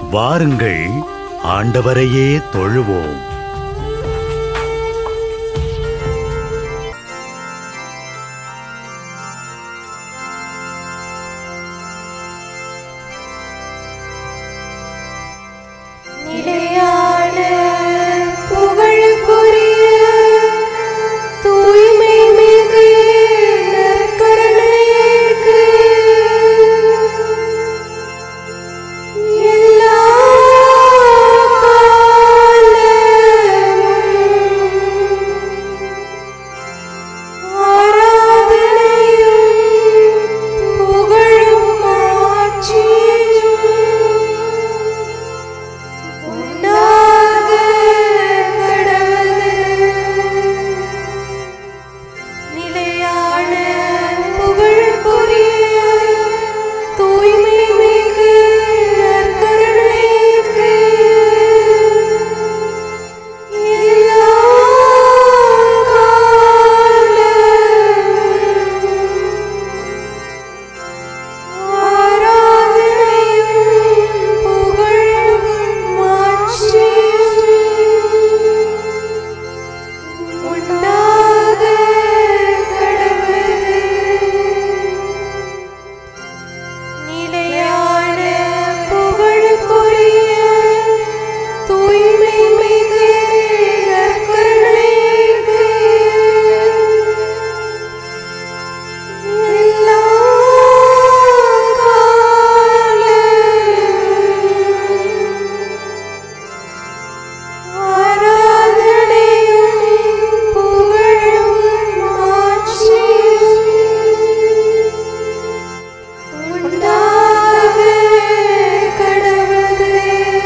வாருங்கள் ஆண்டவரையே தொழுவோம் நிலையான புகழுக்குரிய தூய்மை மிகு நற்கருணைக்கு எல்லா காலமும் ஆராதனையும் புகழும் மாட்சியும் உண்டாக கடவுது நிலையான புகழுக்குரிய தூய்மை மிகு நற்கருணைக்கு எல்லா காலமும் ஆராதனையும் புகழும் மாட்சியும் உண்டாக கடவுது நிலையான புகழுக்குரிய தூய்மை மிகு நற்கருணைக்கு எல்லா காலமும் ஆராதனையும் புகழும் மாட்சியும் உண்டாக கடவுது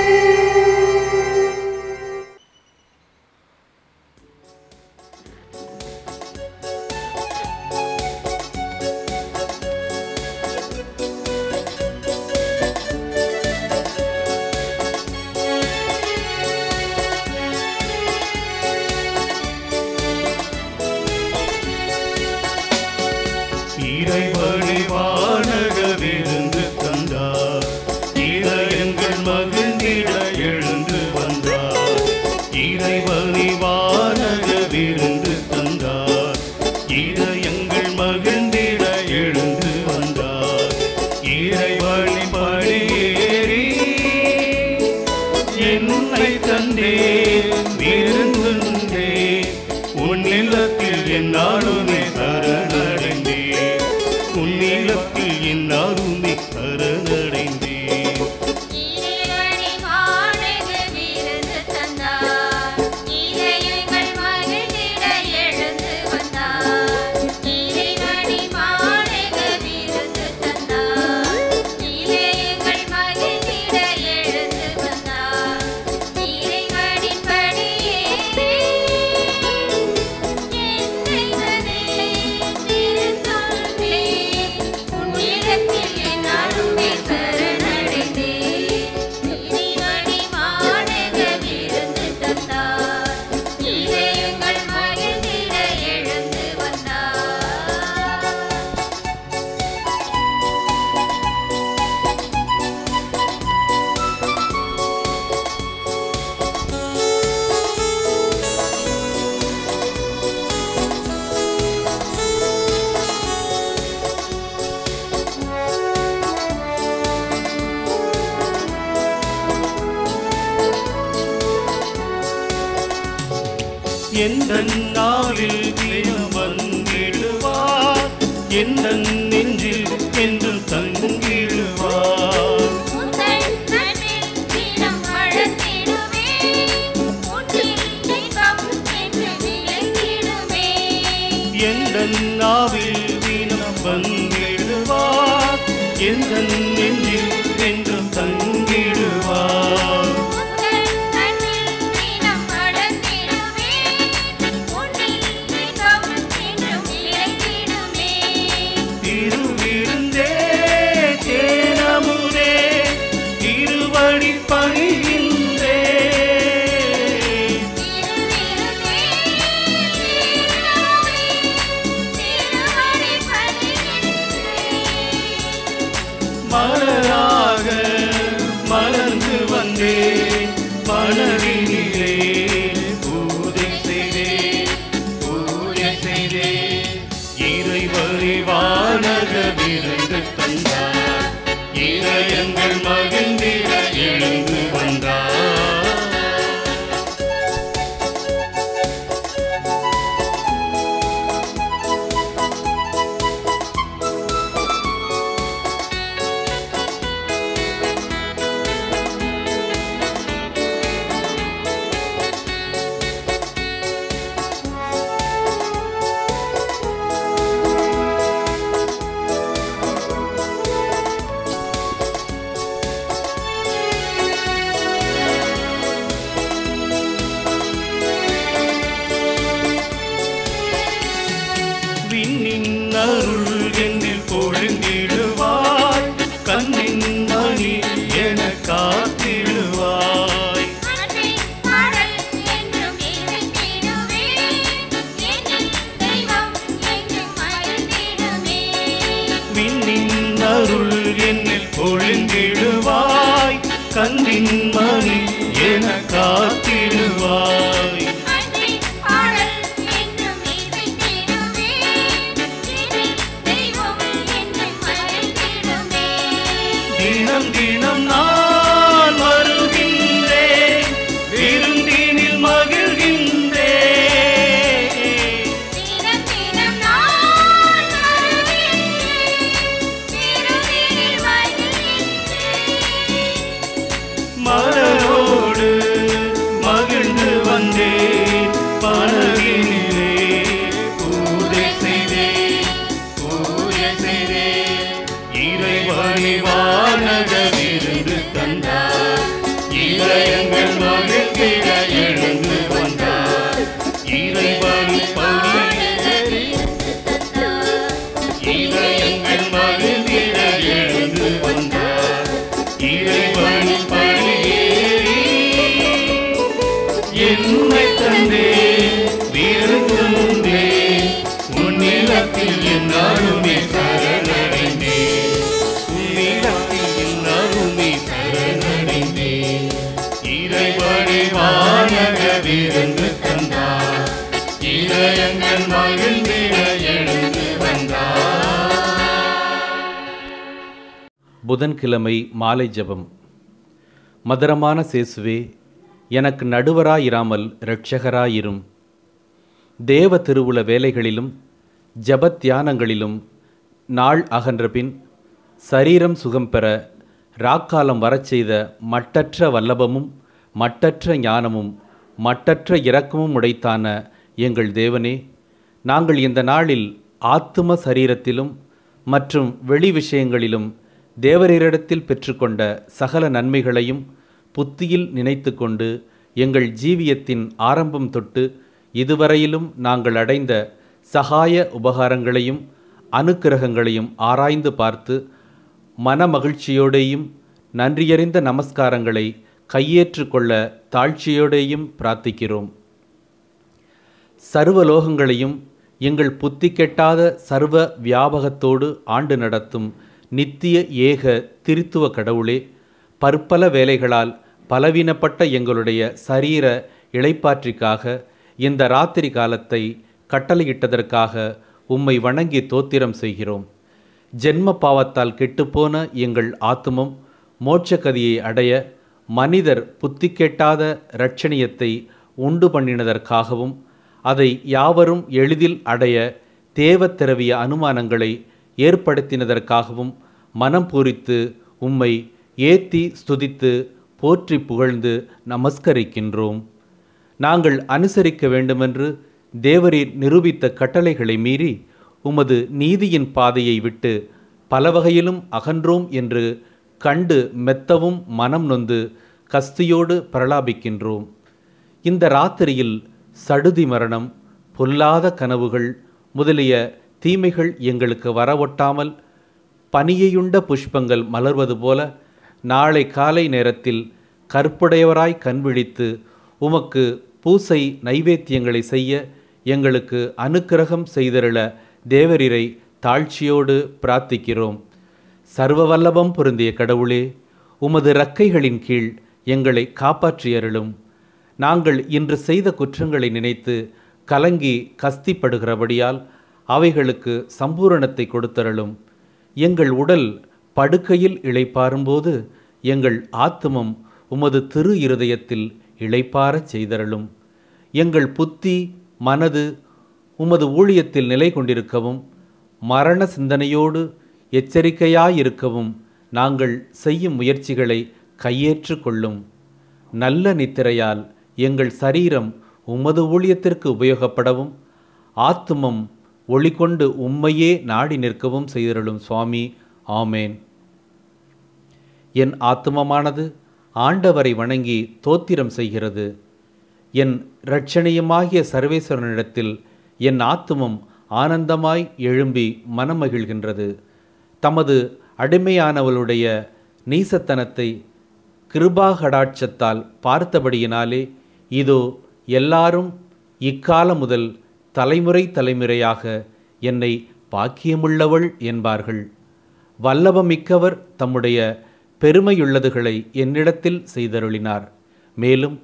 இறைவழி வானக விருந்து தந்தார் இதயங்கள் மகிழ்ந்திட எழுந்து வந்தார் இறைவழி வானக விருந்து தந்தார் இதயங்கள் மகிழ்ந்திட எழுந்து வந்தார் இறைவழி படியேறி என்னை தந்தே விருந்துண்டே உன்னிலத்தில் என்னாலுமே சரணடைந்தே உன்னிலத்தில் என்னாலுமே சரணடைந்தே இறைவனை வாழக விருந்து தந்தார் இதயங்கள் மகிழ்ந்திட எழுந்து வந்தார் இறைவனை வாழக விருந்து தந்தார் இதயங்கள் மகிழ்ந்திட எழுந்து வந்தார் இறைவனின் படியேறி என்னை தனே திருத்தொல்வே உன்னிடத்தில் என்னாலுமே சரணடைந்தே இறைவனை வாழக விருந்து தந்தார் இதயங்கள் மகிழ்ந்திட எழுந்து வந்தார் எந்த நாளில் தினம் வந்திடுவார் எந்த நெஞ்சில் என்று தங்கிடுவார் உங்கள் கண்ணில் தினம் வளர்த்திடுவே உன்னில் இன்பம் என்று விளைந்திடுவே எந்த நாவில் தினம் வந்திடுவார் எந்த நெஞ்சில் என்று தங்கிடுவார் உங்கள் கண்ணில் தினம் வளர்த்திடுவே உன்னில் இன்பம் என்று விளைந்திடுவே இதயங்கள் மகிழ்ந்திட எழுந்து வந்தார் விண்ணின் அருள் என்னில் பொழுந்திடுவாய் கண்ணின் மணி என காத்திடுவாய் அன்பின் பாடல் என்றும் இசைத்திடுவே என்னில் தெய்வம் என்றும் மகிழ்ந்திடுமே விண்ணின் அருள் என்னில் பொழுந்திடுவாய் கண்ணின் மணி என காத்திடுவாய் அன்பின் பாடல் என்றும் இசைத்திடுவே என்னில் தெய்வம் என்றும் மகிழ்ந்திடுமே தினம் தினம் நான் வருகின்றேன் விருந்தினில் மகிழ்கின்றேன் தினம் தினம் நான் வருகின்றேன் திருவிழில் மகிழ்கின்றேன் மலரோடு மகிழ்ந்து வந்தேன் பழகினிலே பூஜை செய்தேன் பூஜை செய்தேன் இறைவனை வானக விருந்து தந்தார் இதயங்கள் மகிழ்ந்திட எழுந்து வந்தார் இறைவன் பணியை இதயங்கள் மகிழ்ந்திட எழுந்து வந்தார் இறைவன் பணியேறி என்னை தந்தே விருந்துந்தே உன்னிலத்தில் என் அருமை சரணடைந்தே உன்னிலத்தில் என் அருமை சரணடைந்தே இறைவனை வானக விருந்து தந்தார் இதயங்கள் மகிழ்ந்திட எழுந்து வந்தார் புதன்கிழமை மாலை ஜெபம் மதுரமான சேசுவே எனக்கு நடுவராயிராமல் இரட்சகராயிரும் தேவ திருவுள வேலைகளிலும் ஜபத் தியானங்களிலும் நாள் அகன்றபின் சரீரம் சுகம் பெற ராக்காலம் வரச் செய்த மட்டற்ற வல்லபமும் மட்டற்ற ஞானமும் மட்டற்ற இரக்கமும் உடைத்தான எங்கள் தேவனே நாங்கள் இந்த நாளில் ஆத்தும சரீரத்திலும் மற்றும் வெளி விஷயங்களிலும் தேவரீரிடத்தில் பெற்றுக்கொண்ட சகல நன்மைகளையும் புத்தியில் நினைத்து கொண்டு எங்கள் ஜீவியத்தின் ஆரம்பம் தொட்டு இதுவரையிலும் நாங்கள் அடைந்த சகாய உபகாரங்களையும் அனுக்கிரகங்களையும் ஆராய்ந்து பார்த்து மனமகிழ்ச்சியோடேயும் நன்றியறிந்த நமஸ்காரங்களை கையேற்று கொள்ள தாழ்ச்சியோடேயும் பிரார்த்திக்கிறோம் சர்வலோகங்களையும் எங்கள் புத்தி கெட்டாத சர்வ வியாபகத்தோடு ஆண்டு நடத்தும் நித்திய ஏக திருத்துவ கடவுளே பற்பல வேலைகளால் பலவீனப்பட்ட எங்களுடைய சரீர இளைப்பாற்றிக்காக இந்த ராத்திரி காலத்தை கட்டளையிட்டதற்காக உம்மை வணங்கி தோத்திரம் செய்கிறோம் ஜென்ம பாவத்தால் கெட்டுப்போன எங்கள் ஆத்துமம் மோட்சகதியை அடைய மனிதர் புத்தி கெட்டாத இரட்சணியத்தை உண்டு பண்ணினதற்காகவும் அதை யாவரும் எளிதில் அடைய தேவத்திரவிய அனுமானங்களை ஏற்படுத்தினதற்காகவும் மனம் பூரித்து உம்மை ஏத்தி ஸ்துதித்து போற்றி புகழ்ந்து நமஸ்கரிக்கின்றோம் நாங்கள் அனுசரிக்க வேண்டுமென்று தேவரீர் நிரூபித்த கட்டளைகளை மீறி உமது நீதியின் பாதையை விட்டு பல வகையிலும் அகன்றோம் என்று கண்டு மெத்தவும் மனம் நொந்து கஸ்தியோடு பிரலாபிக்கின்றோம் இந்த ராத்திரியில் சடுதி மரணம் பொல்லாத கனவுகள் முதலிய தீமைகள் எங்களுக்கு வரவொட்டாமல் பனியையுண்ட புஷ்பங்கள் மலர்வது போல நாளை காலை நேரத்தில் கற்புடையவராய் கண்விழித்து உமக்கு பூசை நைவேத்தியங்களை செய்ய எங்களுக்கு அனுக்கிரகம் செய்தருள தேவரிரை தாழ்ச்சியோடு பிரார்த்திக்கிறோம் சர்வ வல்லபம் பொருந்திய கடவுளே உமது ரக்கைகளின் கீழ் எங்களை காப்பாற்றியருளும் நாங்கள் இன்று செய்த குற்றங்களை நினைத்து கலங்கி கஸ்திப்படுகிறபடியால் அவைகளுக்கு சம்பூரணத்தை கொடுத்தருளும் எங்கள் உடல் படுக்கையில் இளைப்பாறும்போது எங்கள் ஆத்துமம் உமது திரு இருதயத்தில் இளைப்பாரச் செய்தருளும் எங்கள் புத்தி மனது உமது ஊழியத்தில் நிலை கொண்டிருக்கவும் மரண சிந்தனையோடு எச்சரிக்கையாயிருக்கவும் நாங்கள் செய்யும் முயற்சிகளை கையேற்று கொள்ளும் நல்ல நித்திரையால் எங்கள் சரீரம் உமது ஊழியத்திற்கு உபயோகப்படவும் ஆத்துமம் ஒளிகொண்டு உம்மையே நாடி நிற்கவும் செய்தருளும் சுவாமி ஆமேன் என் ஆத்துமமானது ஆண்டவரை வணங்கி தோத்திரம் செய்கிறது என் இரட்சணியமாகிய சர்வேஸ்வரனிடத்தில் என் ஆத்துமம் ஆனந்தமாய் எழும்பி மனமகிழ்கின்றது தமது அடிமையானவளுடைய நீசத்தனத்தை கிருபாகடாட்சத்தால் பார்த்தபடியினாலே இதோ எல்லாரும் இக்காலம் முதல் தலைமுறை தலைமுறையாக என்னை பாக்கியமுள்ளவள் என்பார்கள் வல்லபமிக்கவர் தம்முடைய பெருமையுள்ளதுகளை என்னிடத்தில் செய்தருளினார் மேலும்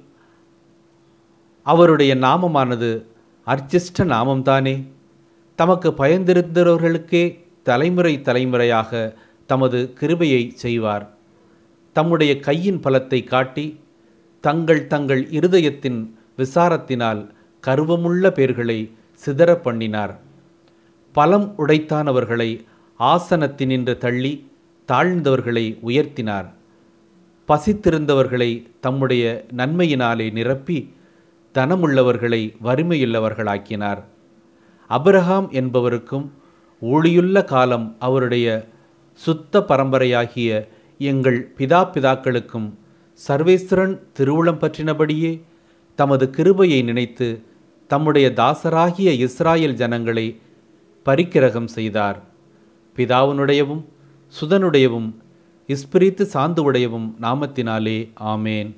அவருடைய நாமமானது அர்ச்சிஷ்ட நாமம்தானே தமக்கு பயந்திருந்தவர்களுக்கே தலைமுறை தலைமுறையாக தமது கிருபையை செய்வார் தம்முடைய கையின் பலத்தை காட்டி தங்கள் தங்கள் இருதயத்தின் விசாரத்தினால் கருவமுள்ள பேர்களை சிதற பண்ணினார் பலம் உடைத்தானவர்களை ஆசனத்தினின்று தள்ளி தாழ்ந்தவர்களை உயர்த்தினார் பசித்திருந்தவர்களை தம்முடைய நன்மையினாலே நிரப்பி தனமுள்ளவர்களை வறுமையுள்ளவர்களாக்கினார் அபிரகாம் என்பவருக்கும் ஊழியுள்ள காலம் அவருடைய சுத்த பரம்பரையாகிய எங்கள் பிதா பிதாக்களுக்கும் சர்வேஸ்வரன் திருவுளம் பற்றினபடியே தமது கிருபையை நினைத்து தம்முடைய தாசராகிய இஸ்ராயேல் ஜனங்களை பரிக்கிரகம் செய்தார் பிதாவினுடையவும் சுதனுடையவும் இஸ்பிரித்து சாந்துவுடையவும் நாமத்தினாலே ஆமேன்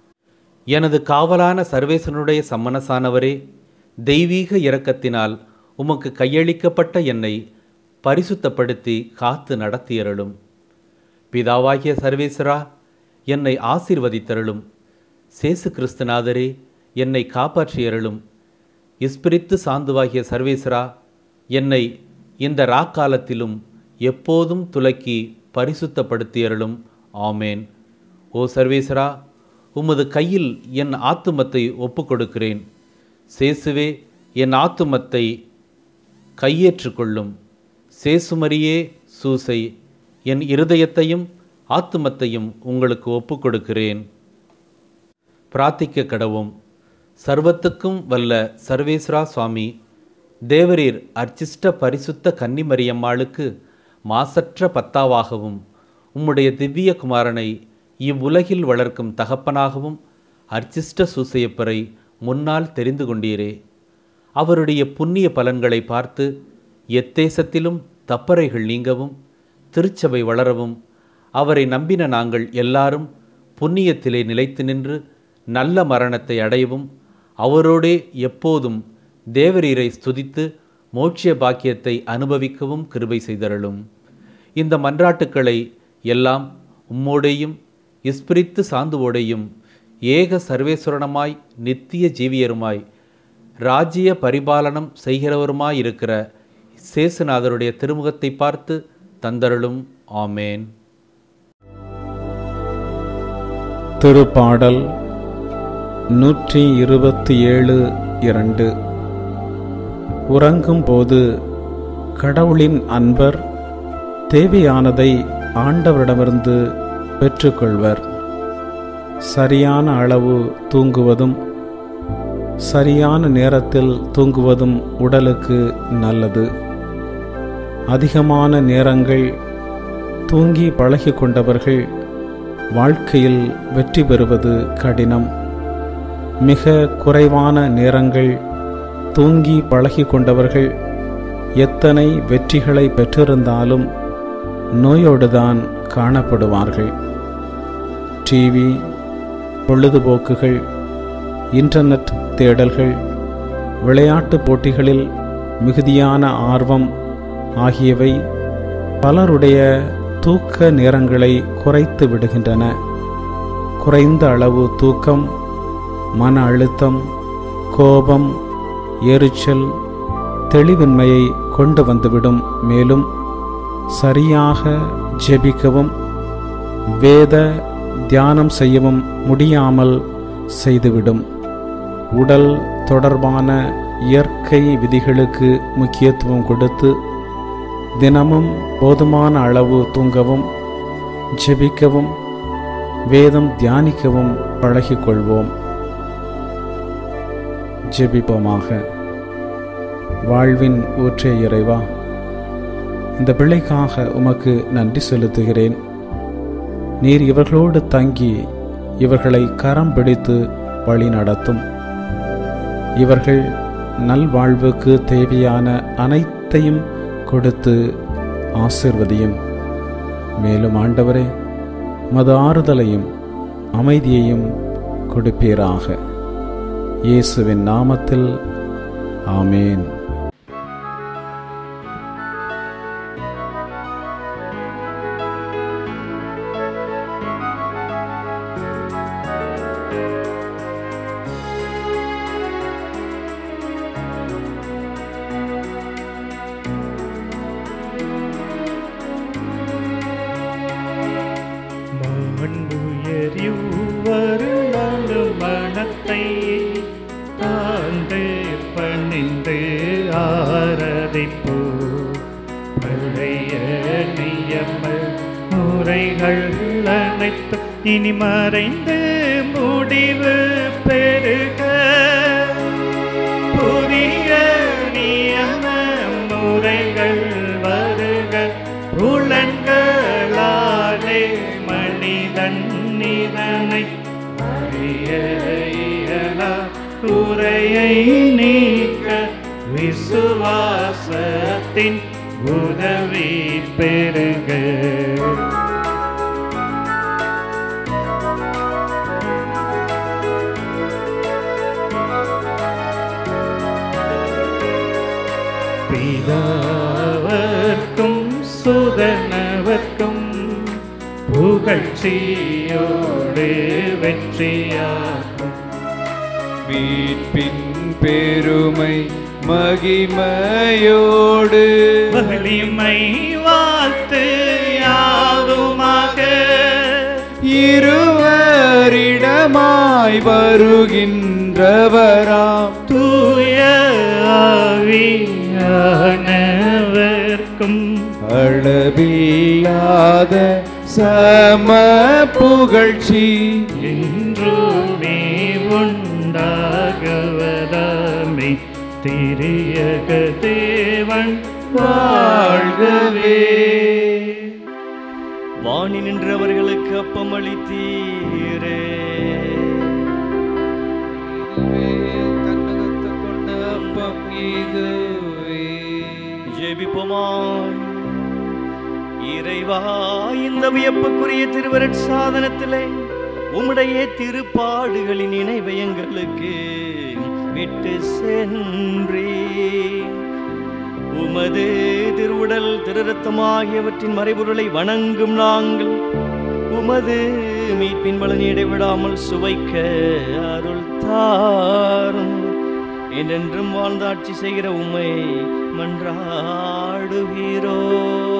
எனது காவலான சர்வேசனுடைய சம்மனசானவரே தெய்வீக இரக்கத்தினால் உமக்கு கையளிக்கப்பட்ட என்னை பரிசுத்தப்படுத்தி காத்து நடத்தியருளும் பிதாவாகிய சர்வேஸ்வரா என்னை ஆசீர்வதித்தருளும் சேசு கிறிஸ்துநாதரே என்னை காப்பாற்றியருளும் இஸ்பிரித்து சாந்துவாகிய சர்வேஸ்வரா என்னை இந்த ராக்காலத்திலும் எப்போதும் துலக்கி பரிசுத்தப்படுத்தியருளும் ஆமேன் ஓ சர்வேஸ்வரா உமது கையில் என் ஆத்துமத்தை ஒப்புக்கொடுக்கிறேன் சேசுவே என் ஆத்துமத்தை கையேற்றுக்கொள்ளும் சேசுமரியே சூசை என் இருதயத்தையும் ஆத்துமத்தையும் உங்களுக்கு ஒப்புக்கொடுக்கிறேன் பிரார்த்திக்க கடவும் சர்வத்துக்கும் வல்ல சர்வேஸ்வரா சுவாமி தேவரீர் அர்ச்சிஷ்ட பரிசுத்த கன்னிமரியம்மாளுக்கு மாசற்ற பத்தாவாகவும் உம்முடைய திவ்ய குமாரனை இவ்வுலகில் வளர்க்கும் தகப்பனாகவும் அர்ச்சிஷ்ட சூசையப்பரை முன்னால் தெரிந்து கொண்டீரே அவருடைய புண்ணிய பலன்களை பார்த்து எத்தேசத்திலும் தப்பறைகள் நீங்கவும் திருச்சபை வளரவும் அவரை நம்பின நாங்கள் எல்லாரும் புண்ணியத்திலே நிலைத்து நின்று நல்ல மரணத்தை அடையவும் அவரோடே எப்போதும் தேவரீரை ஸ்துதித்து மோட்சிய பாக்கியத்தை அனுபவிக்கவும் கிருபை செய்தருளும் இந்த மன்றாட்டுக்களை எல்லாம் உம்மோடையும் இஸ்பிரித்து சாந்துவோடையும் ஏக சர்வேஸ்வரனமாய் நித்திய ஜீவியருமாய் ராஜ்ய பரிபாலனம் செய்கிறவருமாயிருக்கிற சேசுநாதருடைய திருமுகத்தை பார்த்து தந்தருளும் ஆமேன் திருப்பாடல் நூற்றி இருபத்தி ஏழு இரண்டு உறங்கும்போது கடவுளின் அன்பர் தேவையானதை ஆண்டவரிடமிருந்து பெற்றுக்கொள்வர் சரியான அளவு தூங்குவதும் சரியான நேரத்தில் தூங்குவதும் உடலுக்கு நல்லது அதிகமான நேரங்கள் தூங்கி பழகி கொண்டவர்கள் வாழ்க்கையில் வெற்றி பெறுவது கடினம் மிக குறைவான நேரங்கள் தூங்கி பழகி கொண்டவர்கள் எத்தனை வெற்றிகளை பெற்றிருந்தாலும் நோயோடுதான் காணப்படுவார்கள் டிவி பொழுதுபோக்குகள் இன்டர்நெட் தேடல்கள் விளையாட்டு போட்டிகளில் மிகுதியான ஆர்வம் ஆகியவை பலருடைய தூக்க நேரங்களை குறைத்து விடுகின்றன குறைந்த அளவு தூக்கம் மன அழுத்தம் கோபம் எரிச்சல் தெளிவின்மையை கொண்டு வந்துவிடும் மேலும் சரியாக ஜெபிக்கவும் வேத தியானம் செய்யவும் முடியாமல் செய்துவிடும் உடல் தொடர்பான இயற்கை விதிகளுக்கு முக்கியத்துவம் கொடுத்து தினமும் போதுமான அளவு தூங்கவும் ஜெபிக்கவும் வேதம் தியானிக்கவும் பழகிக்கொள்வோம் ஜெபிப்போமாக வாழ்வின் ஊற்றே இறைவா இந்த பிள்ளைக்காக உமக்கு நன்றி செலுத்துகிறேன் நீர் இவர்களோடு தங்கி இவர்களை கரம் பிடித்து வழி நடத்தும் இவர்கள் நல்வாழ்வுக்கு தேவையான அனைத்தையும் கொடுத்து ஆசிர்வதியும் மேலும் ஆண்டவரே மது ஆறுதலையும் அமைதியையும் கொடுப்பீராக இயேசுவின் நாமத்தில் ஆமேன் மாண்புயரிவ்வரு மனத்தை தாழ்ந்து பணிந்து ஆரதிப்பு பழைய நியம முறைகள் அனைத்து இனி மறைந்து முடிவு பெருக புதிய நியம முறைகள் வருக புலன்களாலே மனிதன் இதனை அறிய இயலா குறையை நீக்க விசுவாசத்தின் உதவி பெருக பிதாவர்க்கும் சுதனவர்க்கும் புகழ்ச்சியோடு வெற்றியாகும் மீட்பின் பெருமை மகிமையோடு வலிமை வாழ்த்து யாவுமாக இருவரிடமாய் வருகின்றவராம் தூய ஆவியானவர்க்கும் அளவில்லாத சம புகழ்ச்சி என்றுமே உண்டாகவதாமே திரியக தேவன் வாழ்கவே வாணி நின்றவர்களுக்கு அப்பம் அளித்தீரே தன்னகத்து கொண்ட அப்பம் இதுவே ஜெபிப்போமாய் இறைவா இந்த வியப்புக்குரிய திருவரட் சாதனத்திலே உம்முடைய திருப்பாடுகளின் நினைவை எங்களுக்கு விட்டு சென்றேன் உமது திருவுடல் திருரத்தம் ஆகியவற்றின் மறைபொருளை வணங்கும் நாங்கள் உமது மீட்பின் பலனை இடைவிடாமல் சுவைக்க அருள் தாரும் என்றென்றும் வாழ்ந்தாட்சி செய்கிற உம்மை மன்றாடுகிறோம்